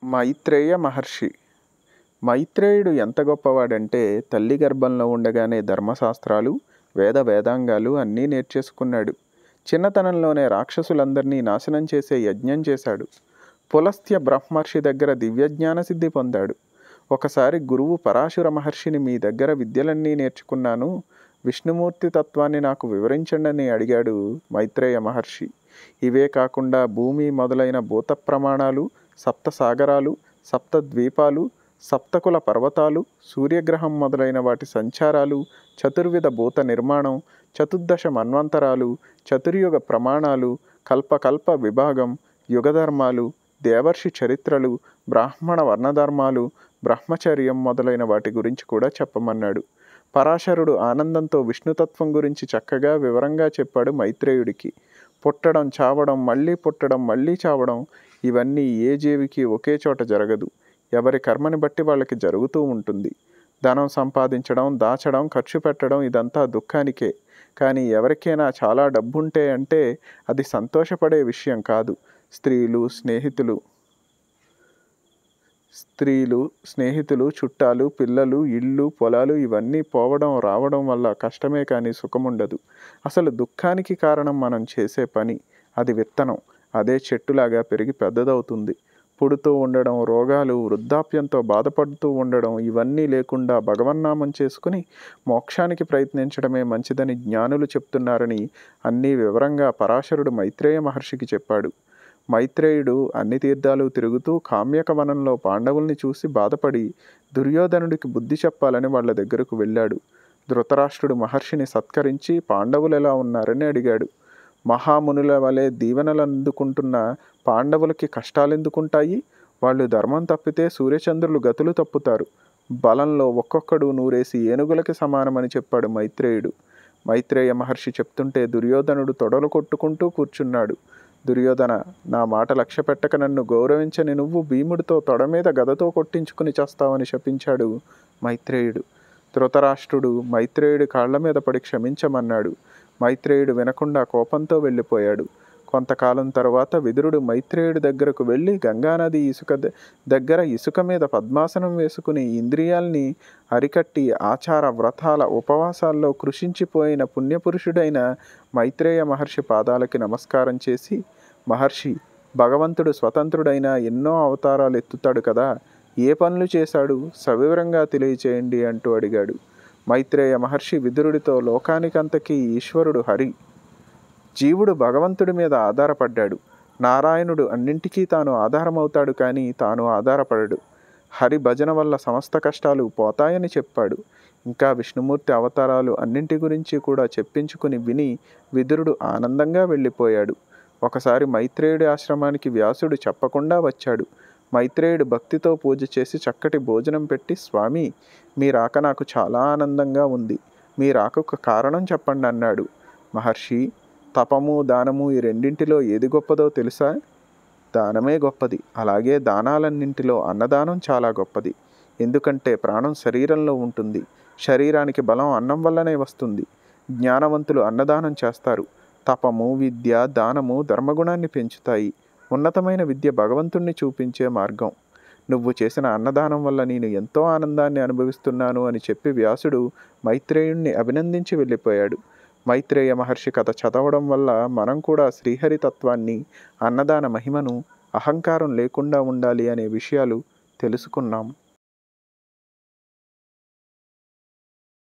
మైత్రేయ మహర్షి మైత్రేయుడు ఎంత గొప్పవాడంటే తల్లి గర్భంలో ఉండగానే ధర్మశాస్త్రాలు వేద వేదాంగాలు అన్నీ నేర్చేసుకున్నాడు చిన్నతనంలోనే రాక్షసులందరినీ నాశనం చేసే యజ్ఞం చేశాడు పులస్త్య బ్రహ్మర్షి దగ్గర దివ్యజ్ఞాన సిద్ధి పొందాడు ఒకసారి గురువు పరాశుర మహర్షిని మీ దగ్గర విద్యలన్నీ నేర్చుకున్నాను విష్ణుమూర్తి తత్వాన్ని నాకు వివరించండి అని అడిగాడు మైత్రేయ మహర్షి ఇవే కాకుండా భూమి మొదలైన భూత ప్రమాణాలు సప్త సాగరాలు సప్త ద్వీపాలు సప్తకుల పర్వతాలు సూర్యగ్రహం మొదలైన వాటి సంచారాలు చతుర్విధ భూత నిర్మాణం చతుర్దశ మన్వంతరాలు చతుర్యుగ ప్రమాణాలు కల్పకల్ప విభాగం యుగధర్మాలు దేవర్షి చరిత్రలు బ్రాహ్మణ వర్ణధర్మాలు బ్రహ్మచర్యం మొదలైన వాటి గురించి కూడా చెప్పమన్నాడు పరాశరుడు ఆనందంతో విష్ణుతత్వం గురించి చక్కగా వివరంగా చెప్పాడు మైత్రేయుడికి పుట్టడం చావడం మళ్ళీ పుట్టడం మళ్ళీ చావడం ఇవన్నీ ఏ జీవికి ఒకే చోట జరగదు ఎవరి కర్మని బట్టి వాళ్ళకి జరుగుతూ ఉంటుంది ధనం సంపాదించడం దాచడం ఖర్చు పెట్టడం ఇదంతా దుఃఖానికే కానీ ఎవరికైనా చాలా డబ్బుంటే అంటే అది సంతోషపడే విషయం కాదు స్త్రీలు స్నేహితులు స్త్రీలు స్నేహితులు చుట్టాలు పిల్లలు ఇళ్ళు పొలాలు ఇవన్నీ పోవడం రావడం వల్ల కష్టమే కానీ సుఖముండదు అసలు దుఃఖానికి కారణం మనం చేసే పని అది విత్తనం అదే చెట్టులాగా పెరిగి పెద్దదవుతుంది పుడుతూ ఉండడం రోగాలు వృద్ధాప్యంతో బాధపడుతూ ఉండడం ఇవన్నీ లేకుండా భగవన్నామం చేసుకుని మోక్షానికి ప్రయత్నించడమే మంచిదని జ్ఞానులు చెప్తున్నారని అన్నీ వివరంగా పరాశరుడు మైత్రేయ మహర్షికి చెప్పాడు మైత్రేయుడు అన్ని తీర్థాలు తిరుగుతూ కామ్యక వనంలో పాండవుల్ని చూసి బాధపడి దుర్యోధనుడికి బుద్ధి చెప్పాలని వాళ్ళ దగ్గరకు వెళ్ళాడు ధృతరాష్ట్రుడు మహర్షిని సత్కరించి పాండవులు ఎలా ఉన్నారని అడిగాడు మహామునుల వలె దీవెనలు అందుకుంటున్న పాండవులకి కష్టాలెందుకుంటాయి వాళ్ళు ధర్మం తప్పితే సూర్యచంద్రులు గతులు తప్పుతారు బలంలో ఒక్కొక్కడు నూరేసి ఏనుగులకి సమానమని చెప్పాడు మైత్రేయుడు మైత్రేయ మహర్షి చెప్తుంటే దుర్యోధనుడు తొడలు కొట్టుకుంటూ కూర్చున్నాడు దుర్యోధన నా మాట లక్ష్య పెట్టక నన్ను గౌరవించని నువ్వు భీముడితో తొడ మీద గదతో కొట్టించుకుని చేస్తావని శపించాడు మైత్రేయుడు ధృతరాష్ట్రుడు మైత్రేయుడి కాళ్ల మీద పడి క్షమించమన్నాడు మైత్రేయుడు వినకుండా కోపంతో వెళ్ళిపోయాడు కొంతకాలం తర్వాత విదురుడు మైత్రేయుడి దగ్గరకు వెళ్ళి గంగానది ఇసుక దగ్గర ఇసుక మీద పద్మాసనం వేసుకుని ఇంద్రియాల్ని అరికట్టి ఆచార వ్రతాల ఉపవాసాల్లో కృషించిపోయిన పుణ్యపురుషుడైన మైత్రేయ మహర్షి పాదాలకి నమస్కారం చేసి మహర్షి భగవంతుడు స్వతంత్రుడైన ఎన్నో అవతారాలు ఎత్తుతాడు కదా ఏ పనులు చేశాడు సవివరంగా తెలియచేయండి అంటూ అడిగాడు మైత్రేయ మహర్షి విదురుడితో లోకానికంతకీ ఈశ్వరుడు హరి జీవుడు భగవంతుడి మీద ఆధారపడ్డాడు నారాయణుడు అన్నింటికీ తాను ఆధారమవుతాడు కానీ తాను ఆధారపడడు హరి భజన వల్ల సమస్త కష్టాలు పోతాయని చెప్పాడు ఇంకా విష్ణుమూర్తి అవతారాలు అన్నింటి గురించి కూడా చెప్పించుకుని విని విదురుడు ఆనందంగా వెళ్ళిపోయాడు ఒకసారి మైత్రేయుడి ఆశ్రమానికి వ్యాసుడు చెప్పకుండా వచ్చాడు మైత్రేయుడు భక్తితో పూజ చేసి చక్కటి భోజనం పెట్టి స్వామి మీ రాక నాకు చాలా ఆనందంగా ఉంది మీ రాకకు కారణం చెప్పండి అన్నాడు మహర్షి తపము దానము ఈ రెండింటిలో ఏది గొప్పదో తెలుసా దానమే గొప్పది అలాగే దానాలన్నింటిలో అన్నదానం చాలా గొప్పది ఎందుకంటే ప్రాణం శరీరంలో ఉంటుంది శరీరానికి బలం అన్నం వల్లనే వస్తుంది జ్ఞానవంతులు అన్నదానం చేస్తారు తపము విద్య దానము ధర్మగుణాన్ని పెంచుతాయి ఉన్నతమైన విద్య భగవంతుణ్ణి చూపించే మార్గం నువ్వు చేసిన అన్నదానం వల్ల నేను ఎంతో ఆనందాన్ని అనుభవిస్తున్నాను అని చెప్పి వ్యాసుడు మైత్రేయుణ్ణి అభినందించి వెళ్ళిపోయాడు మైత్రేయ మహర్షి కథ చదవడం వల్ల మనం కూడా శ్రీహరి తత్వాన్ని అన్నదాన మహిమను అహంకారం లేకుండా ఉండాలి అనే విషయాలు తెలుసుకున్నాం